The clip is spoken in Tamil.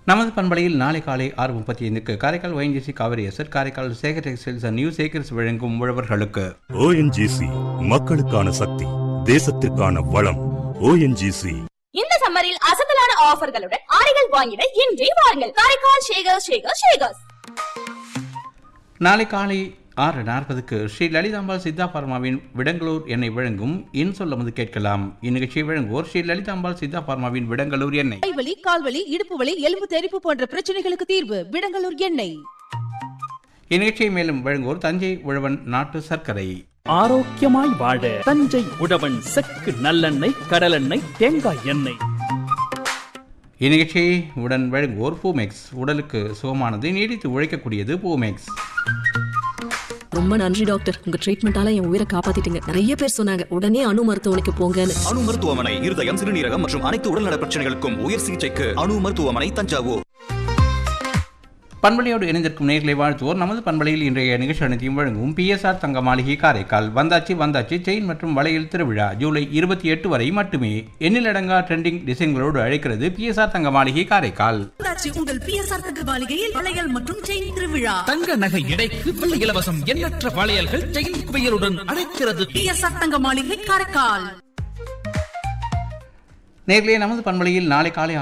நமது பண்பலையில் நாளை காலை ஆறு முப்பத்தி ஐந்துக்கு Karaikal ONGC Kaveri SR Karaikal Sekar textiles and new Sekars வழங்கும் உழவர்களுக்கு ஓஎன்ஜிசி மக்களுக்கான சக்தி தேசத்திற்கான வளம் ஓஎன்ஜிசி இந்த சம்மரில் அசத்தலான ஆஃபர்களுடன் ஆடைகள் வாங்கிட இன்றே வாருங்கள் காரைக்கால் ஷேகர் ஷேகர் ஷேகர்ஸ் நாளை காலை ஆறு நாற்பதுக்கு ஸ்ரீ லலிதாம்பாள் சித்தா பார்மாவின் விடங்களூர் எண்ணெய் வழங்கும் இன் சொல்லமது கேட்கலாம் இந்நிகழ்ச்சியை வழங்குவோர் ஸ்ரீ லலிதாம்பாள் சித்தா பார்மாவின் விடங்களூர் எண்ணெய் கைவலி கால்வலி இடுப்பு வலி எலும்பு தெறிப்பு போன்ற பிரச்சனைகளுக்கு தீர்வு விடங்கலூர் எண்ணெய் இந்நிகழ்ச்சியை மேலும் வழங்குவோர் தஞ்சை உழவன் நாட்டு சர்க்கரை ஆரோக்கியமாய் வாழ தஞ்சை உழவன் செக்கு நல்லெண்ணெய் கடலெண்ணெய் தேங்காய் எண்ணெய் இந்நிகழ்ச்சியை உடன் வழங்குவோர் பூமெக்ஸ் உடலுக்கு சுகமானது நீடித்து உழைக்கக்கூடியது பூமெக்ஸ் ரொம்ப நன்றி டாக்டர் உங்க ட்ரீட்மெண்டால என் உயிரை காப்பாத்திட்டீங்க நிறைய பேர் சொன்னாங்க உடனே அணு மருத்துவமனைக்கு போங்கன்னு அணு மருத்துவமனை இருதயம் சிறுநீரகம் மற்றும் அனைத்து உடல்நல பிரச்சனைகளுக்கும் உயர் சிகிச்சைக்கு அணு மருத்துவமனை தஞ்சாவூர் பண்பலையோடு இணைந்திருக்கும் நேர்களை வாழ்த்துவோர் நமது பண்பலையில் இன்றைய நிகழ்ச்சி அனைத்தையும் வழங்கும் பிஎஸ்ஆர் தங்க மாளிகை காரைக்கால் வந்தாச்சி வந்தாச்சி செயின் மற்றும் வளையல் திருவிழா ஜூலை இருபத்தி எட்டு வரை மட்டுமே எண்ணிலடங்கா ட்ரெண்டிங் டிசைன்களோடு அழைக்கிறது பிஎஸ்ஆர் தங்க மாளிகை காரைக்கால் உங்கள் பிஎஸ்ஆர் தங்க மாளிகையில் வளையல் மற்றும் செயின் திருவிழா தங்க நகை எடைக்கு வெள்ளி இலவசம் எண்ணற்ற வளையல்கள் செயின் குவியலுடன் அழைக்கிறது பிஎஸ்ஆர் தங்க மாளிகை காரைக்கால் நேர்களே நமது பண்பலையில் நாளை காலை